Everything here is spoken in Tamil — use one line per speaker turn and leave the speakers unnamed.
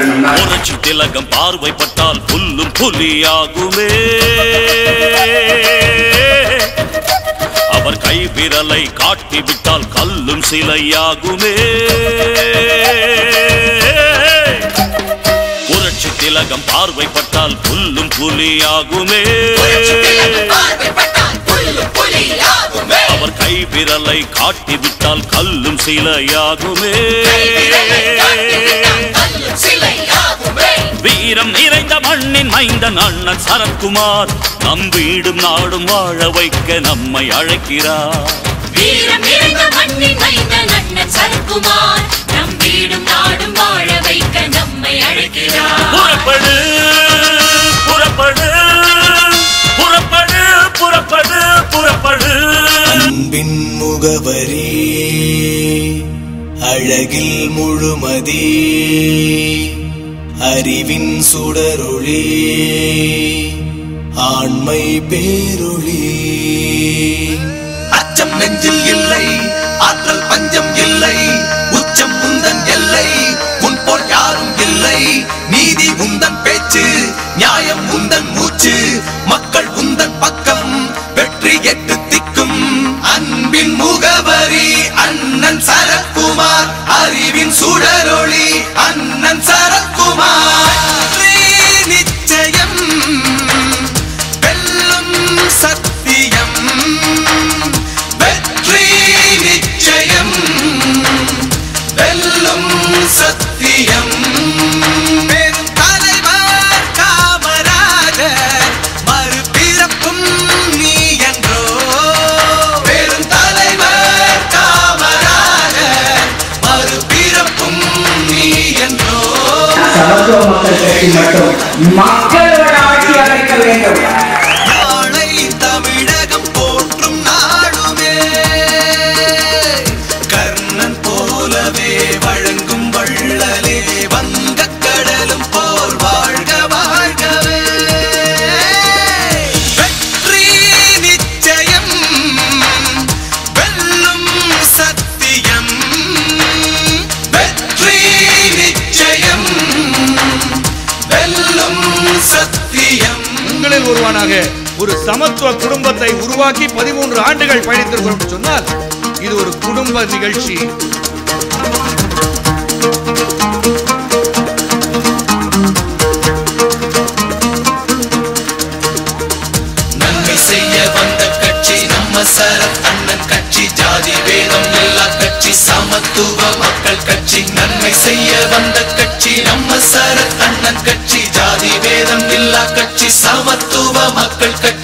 வேணும்னா
புரட்சி திலகம் பார்வைப்பட்டால் புல்லும் புலியாகுமே அவர் கை விரலை காட்டிவிட்டால் கல்லும் சிலையாகுமே புரட்சி திலகம் பார்வைப்பட்டால் புல்லும் புலியாகுமே அவர் கை விரலை காட்டிவிட்டால் கல்லும் சிலையாகுமே வீரம் நிறைந்த மண்ணின் மைந்தன் அண்ணன் சரத்குமார் நம் வீடும் நாடும் வாழ வைக்க நம்மை அழைக்கிறார்
வீரம் நிறைந்த மண்ணின் மைந்தன் அண்ணன் சரத்குமார் நம் வீடும் நாடும் வாழ வைக்க நம்மை அழைக்கிறார்
புறப்படு புறப்படு புறப்படு புறப்படு புறப்படு
அன்பின் முகவரி அழகில் முழுமதி அறிவின் சுடரொளி ஆண்மை பேரொளி
அச்சம் நெஞ்சில் இல்லை ஆற்றல் பஞ்சம் இல்லை உச்சம் உந்தன் எல்லை உன் போல் யாரும் இல்லை நீதி உந்தன் பேச்சு நியாயம் உந்தன் மூச்சு மக்கள் உந்தன் பக்கம் வெற்றி எட்டு திக்கும் அன்பின் முகவரி அண்ணன் சரத்குமார் அறிவின் சுடரொளி அண்ணன் சரத்குமார் வெற்றி நிச்சயம் வெல்லும் சத்தியம் வெற்றி நிச்சயம் வெல்லும் சத்தியம் பெரும் தலைவர் காமராஜர் மறுபிறப்பும் நீ என்றோ பெரும் தலைவர் காமராஜர் மறுபிறப்பும் நீ என்றோ
சமத்துவ மக்கள் கட்சி மட்டும் மக்களோட ஆட்சி அமைக்க வேண்டும்
நாளை தமிழகம் போற்றும் நாடுமே கர்ணன் போலவே வழங்கும் வள்ளலே வங்கக் கடலும் போல் வாழ்க வாழ்கவே வெற்றி நிச்சயம் வெல்லும் சத்தியம் வெற்றி நிச்சயம் வெல்லும் சத்தியம்
உங்களில் ஒருவனாக ஒரு சமத்துவ குடும்பத்தை உருவாக்கி பதிமூன்று ஆண்டுகள் பயணித்திருக்கிறோம் என்று சொன்னால் இது ஒரு குடும்ப நிகழ்ச்சி
நன்மை செய்ய வந்த கட்சி நம்ம சரத் அண்ணன் கட்சி ஜாதி வேதம் எல்லா கட்சி சமத்துவ மக்கள் கட்சி நன்மை செய்ய வந்த கட்சி நம்ம சரத் அண்ணன் கட்சி ஜாதி வேதம் இல்லா கட்சி சமத்துவ மக்கள் கட்சி